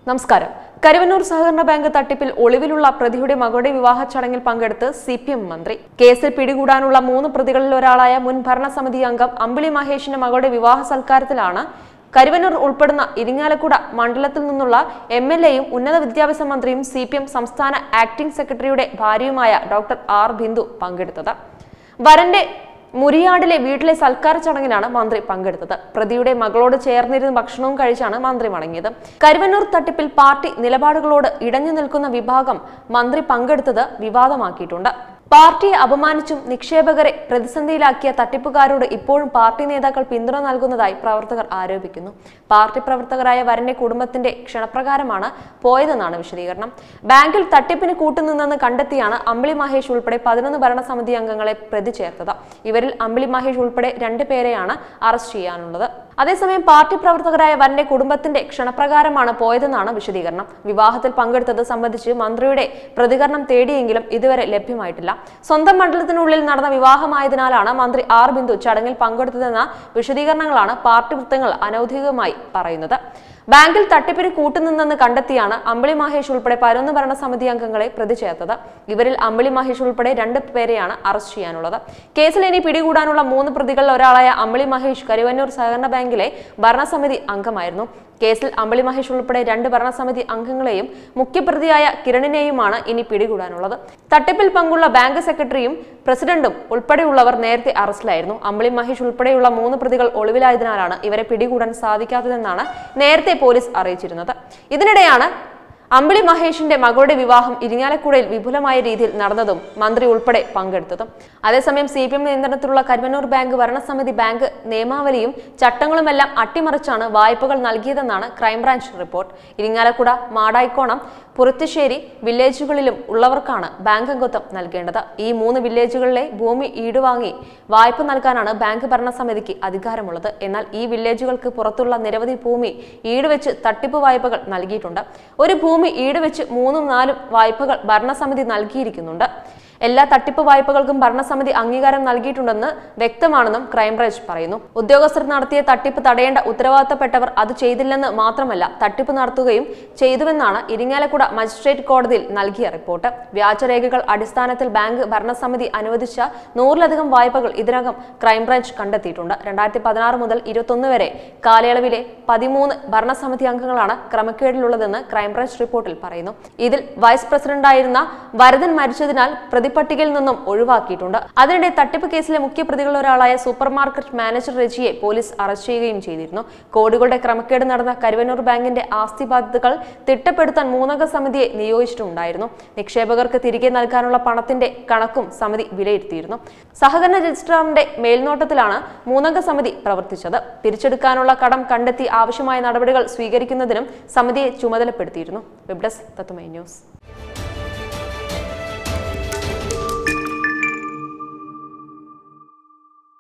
നമസ്കാരം കരുവന്നൂർ സഹകരണ ബാങ്ക് തട്ടിപ്പിൽ ഒളിവിലുള്ള പ്രതിയുടെ മകളുടെ വിവാഹ ചടങ്ങിൽ പങ്കെടുത്ത് സി പി എം മന്ത്രി കേസിൽ പിടികൂടാനുള്ള മൂന്ന് പ്രതികളിൽ ഒരാളായ മുൻ ഭരണസമിതി അംഗം അമ്പിളി മഹേഷിന്റെ മകളുടെ വിവാഹ സൽക്കാരത്തിലാണ് കരുവന്നൂർ ഉൾപ്പെടുന്ന ഇരിങ്ങാലക്കുട മണ്ഡലത്തിൽ നിന്നുള്ള എം എൽ എയും ഉന്നത വിദ്യാഭ്യാസ മന്ത്രിയും സി പി എം സംസ്ഥാന ആക്ടിംഗ് സെക്രട്ടറിയുടെ ഭാര്യയുമായ ഡോക്ടർ ആർ ബിന്ദു പങ്കെടുത്തത് വരന്റെ മുരിയാടിലെ വീട്ടിലെ സൽക്കാര ചടങ്ങിലാണ് മന്ത്രി പങ്കെടുത്തത് പ്രതിയുടെ മകളോട് ചേർന്നിരുന്ന് ഭക്ഷണവും കഴിച്ചാണ് മന്ത്രി മടങ്ങിയത് കരുവന്നൂർ തട്ടിപ്പിൽ പാർട്ടി നിലപാടുകളോട് ഇടഞ്ഞു നിൽക്കുന്ന വിഭാഗം മന്ത്രി പങ്കെടുത്തത് വിവാദമാക്കിയിട്ടുണ്ട് പാർട്ടിയെ അപമാനിച്ചും നിക്ഷേപകരെ പ്രതിസന്ധിയിലാക്കിയ തട്ടിപ്പുകാരോട് ഇപ്പോഴും പാർട്ടി നേതാക്കൾ പിന്തുണ നൽകുന്നതായി പ്രവർത്തകർ ആരോപിക്കുന്നു പാർട്ടി പ്രവർത്തകരായ വരന്റെ കുടുംബത്തിന്റെ ക്ഷണപ്രകാരമാണ് പോയതെന്നാണ് വിശദീകരണം ബാങ്കിൽ തട്ടിപ്പിന് കൂട്ടുനിന്നെന്ന് കണ്ടെത്തിയാണ് അമ്പിളി മഹേഷ് ഉൾപ്പെടെ പതിനൊന്ന് ഭരണസമിതി അംഗങ്ങളെ പ്രതി ചേർത്തത് ഇവരിൽ അമ്പിളി മഹേഷ് ഉൾപ്പെടെ രണ്ട് പേരെയാണ് അറസ്റ്റ് ചെയ്യാനുള്ളത് അതേസമയം പാർട്ടി പ്രവർത്തകരായ വരന്റെ കുടുംബത്തിന്റെ ക്ഷണപ്രകാരമാണ് പോയതെന്നാണ് വിശദീകരണം വിവാഹത്തിൽ പങ്കെടുത്തത് സംബന്ധിച്ച് മന്ത്രിയുടെ പ്രതികരണം തേടിയെങ്കിലും ഇതുവരെ ലഭ്യമായിട്ടില്ല സ്വന്തം മണ്ഡലത്തിനുള്ളിൽ നടന്ന വിവാഹമായതിനാലാണ് മന്ത്രി ആർ ബിന്ദു ചടങ്ങിൽ പങ്കെടുത്തതെന്ന വിശദീകരണങ്ങളാണ് പാർട്ടി വൃത്തങ്ങൾ അനൌദ്യോഗികമായി പറയുന്നത് ബാങ്കിൽ തട്ടിപ്പിന് കൂട്ടുനിന്നെന്ന് കണ്ടെത്തിയാണ് അമ്പിളി മഹേഷ് ഉൾപ്പെടെ പതിനൊന്ന് ഭരണസമിതി അംഗങ്ങളെ പ്രതി ചേർത്തത് ഇവരിൽ അമ്പിളി മഹേഷ് ഉൾപ്പെടെ രണ്ട് പേരെയാണ് അറസ്റ്റ് ചെയ്യാനുള്ളത് കേസിൽ ഇനി പിടികൂടാനുള്ള മൂന്ന് പ്രതികളിൽ ഒരാളായ അമ്പിളി മഹേഷ് കരുവന്നൂർ സഹകരണ ബാങ്കിലെ ഭരണസമിതി അംഗമായിരുന്നു കേസിൽ അമ്പിളി മഹേഷ് ഉൾപ്പെടെ രണ്ട് ഭരണസമിതി അംഗങ്ങളെയും മുഖ്യപ്രതിയായ കിരണിനെയുമാണ് ഇനി പിടികൂടാനുള്ളത് തട്ടിപ്പിൽ പങ്കുള്ള ബാങ്ക് സെക്രട്ടറിയും പ്രസിഡന്റും ഉൾപ്പെടെയുള്ളവർ നേരത്തെ അറസ്റ്റിലായിരുന്നു അമ്പിളി മഹേഷ് ഉൾപ്പെടെയുള്ള മൂന്ന് പ്രതികൾ ഒളിവിലായതിനാലാണ് ഇവരെ പിടികൂടാൻ സാധിക്കാത്തതെന്നാണ് നേരത്തെ പോലീസ് അറിയിച്ചിരുന്നത് ഇതിനിടെയാണ് അമ്പിളി മഹേഷിന്റെ മകളുടെ വിവാഹം ഇരിങ്ങാലക്കുടയിൽ വിപുലമായ രീതിയിൽ നടന്നതും മന്ത്രി ഉൾപ്പെടെ പങ്കെടുത്തതും അതേസമയം സി പി എം നിയന്ത്രണത്തിലുള്ള കരുവന്നൂർ ബാങ്ക് ഭരണസമിതി ബാങ്ക് നിയമാവലിയും ചട്ടങ്ങളുമെല്ലാം അട്ടിമറിച്ചാണ് വായ്പകൾ നൽകിയതെന്നാണ് ക്രൈംബ്രാഞ്ച് റിപ്പോർട്ട് ഇരിങ്ങാലക്കുട മാടായിക്കോണം പുറത്തുശ്ശേരി വില്ലേജുകളിലും ഉള്ളവർക്കാണ് ബാങ്ക് അംഗത്വം നൽകേണ്ടത് ഈ മൂന്ന് വില്ലേജുകളിലെ ഭൂമി ഈടുവാങ്ങി വായ്പ നൽകാനാണ് ബാങ്ക് ഭരണസമിതിക്ക് അധികാരമുള്ളത് എന്നാൽ ഈ വില്ലേജുകൾക്ക് പുറത്തുള്ള നിരവധി ഭൂമി ഈടുവെച്ച് തട്ടിപ്പ് വായ്പകൾ നൽകിയിട്ടുണ്ട് ഒരു ഭൂമി ഈടുവെച്ച് മൂന്നും നാലും വായ്പകൾ ഭരണസമിതി നൽകിയിരിക്കുന്നുണ്ട് എല്ലാ തട്ടിപ്പ് വായ്പകൾക്കും ഭരണസമിതി അംഗീകാരം നൽകിയിട്ടുണ്ടെന്ന് വ്യക്തമാണെന്നും ക്രൈംബ്രാഞ്ച് പറയുന്നു ഉദ്യോഗസ്ഥർ നടത്തിയ തട്ടിപ്പ് തടയേണ്ട ഉത്തരവാദിത്തപ്പെട്ടവർ അത് ചെയ്തില്ലെന്ന് മാത്രമല്ല തട്ടിപ്പ് നടത്തുകയും ചെയ്തുവെന്നാണ് ഇരിങ്ങാലക്കുട മജിസ്ട്രേറ്റ് കോടതിയിൽ നൽകിയ റിപ്പോർട്ട് വ്യാജരേഖകൾ അടിസ്ഥാനത്തിൽ ബാങ്ക് ഭരണസമിതി അനുവദിച്ച നൂറിലധികം വായ്പകൾ ഇതിനകം ക്രൈംബ്രാഞ്ച് കണ്ടെത്തിയിട്ടുണ്ട് രണ്ടായിരത്തി പതിനാറ് മുതൽ ഇരുപത്തൊന്ന് വരെ കാലയളവിലെ പതിമൂന്ന് ഭരണസമിതി അംഗങ്ങളാണ് ക്രമക്കേടിലുള്ളതെന്ന് ക്രൈംബ്രാഞ്ച് റിപ്പോർട്ടിൽ പറയുന്നു ഇതിൽ വൈസ് പ്രസിഡന്റായിരുന്ന വരദൻ മരിച്ചതിനാൽ പ്രതിപട്ടികയിൽ നിന്നും ഒഴിവാക്കിയിട്ടുണ്ട് അതിനിടെ തട്ടിപ്പ് കേസിലെ മുഖ്യ പ്രതികളിൽ ഒരാളായ സൂപ്പർ മാർക്കറ്റ് മാനേജർ രജിയെ പോലീസ് അറസ്റ്റ് ചെയ്യുകയും ചെയ്തിരുന്നു കോടികളുടെ ക്രമക്കേട് നടന്ന കരുവന്നൂർ ബാങ്കിന്റെ ആസ്തി ബാധ്യതകൾ തിട്ടപ്പെടുത്താൻ മൂന്നംഗ സമിതിയെ നിയോഗിച്ചിട്ടുണ്ടായിരുന്നു നിക്ഷേപകർക്ക് തിരികെ നൽകാനുള്ള പണത്തിന്റെ കണക്കും സമിതി വിലയിരുത്തിയിരുന്നു സഹകരണ രജിസ്ട്രാറിന്റെ മേൽനോട്ടത്തിലാണ് മൂന്നംഗ സമിതി പ്രവർത്തിച്ചത് പിരിച്ചെടുക്കാനുള്ള കടം കണ്ടെത്തി ആവശ്യമായ നടപടികൾ സ്വീകരിക്കുന്നതിനും സമിതിയെ ചുമതലപ്പെടുത്തിയിരുന്നു വെബ് ഡെസ്ക് തത്തുമൈ ന്യൂസ്